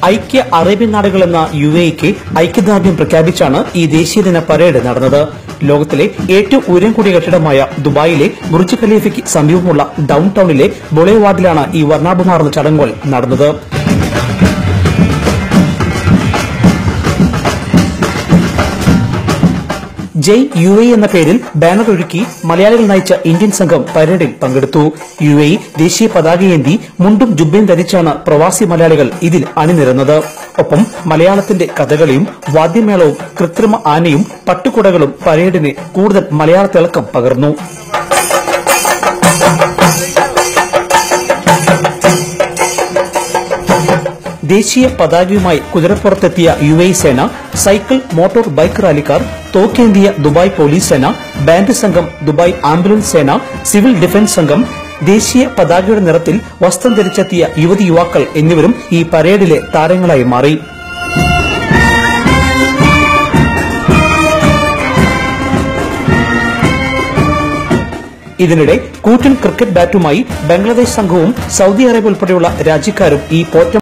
ഐക്യ അറേബ്യൻ നാടുകൾ എന്ന യു എക്ക് ഐക്യദാർഢ്യം പ്രഖ്യാപിച്ചാണ് ഈ ദേശീയദിന പരേഡ് നടന്നത് ലോകത്തിലെ ഏറ്റവും ഉയരം കൂടിയ കെട്ടിടമായ ദുബായിലെ ബുർജ് ഖലീഫയ്ക്ക് സമീപമുള്ള ഡൌൺ ടൌണിലെ ബുളേവാർഡിലാണ് ഈ വർണ്ണാഭമാർന്ന ചടങ്ങുകൾ നടന്നത് ജയ് യു എ എന്ന പേരിൽ ബാനർ ഒരുക്കി മലയാളികൾ നയിച്ച ഇന്ത്യൻ സംഘം പരേഡിൽ പങ്കെടുത്തു യു എ ദേശീയ പതാകയേന്തി മുണ്ടും ജുബയും ധരിച്ചാണ് പ്രവാസി മലയാളികൾ ഇതിൽ അണിനിരന്നത് ഒപ്പം മലയാളത്തിന്റെ കഥകളിയും വാദ്യമേളവും കൃത്രിമ ആനയും പട്ടുകുടകളും പരേഡിന് കൂടുതൽ മലയാള തിളക്കം പകർന്നു ദേശീയ പതാകയുമായി കുതിരപ്പുറത്തെത്തിയ യു എ സേന സൈക്കിൾ മോട്ടോർ ബൈക്ക് റാലിക്കാർ തോക്കേന്തിയ ദുബായ് പോലീസ് സേന ബാൻഡ് സംഘം ദുബായ് ആംബുലൻസ് സേന സിവിൽ ഡിഫൻസ് സംഘം ദേശീയ പതാകയുടെ നിറത്തിൽ വസ്ത്രം ധരിച്ചെത്തിയ യുവതി യുവാക്കൾ എന്നിവരും ഈ പരേഡിലെ താരങ്ങളായി മാറി ഇതിനിടെ കൂറ്റൻ ക്രിക്കറ്റ് ബാറ്റുമായി ബംഗ്ലാദേശ് സംഘവും സൗദി അറേബ്യ ഉൾപ്പെടെയുള്ള രാജ്യക്കാരും ഈ പോറ്റ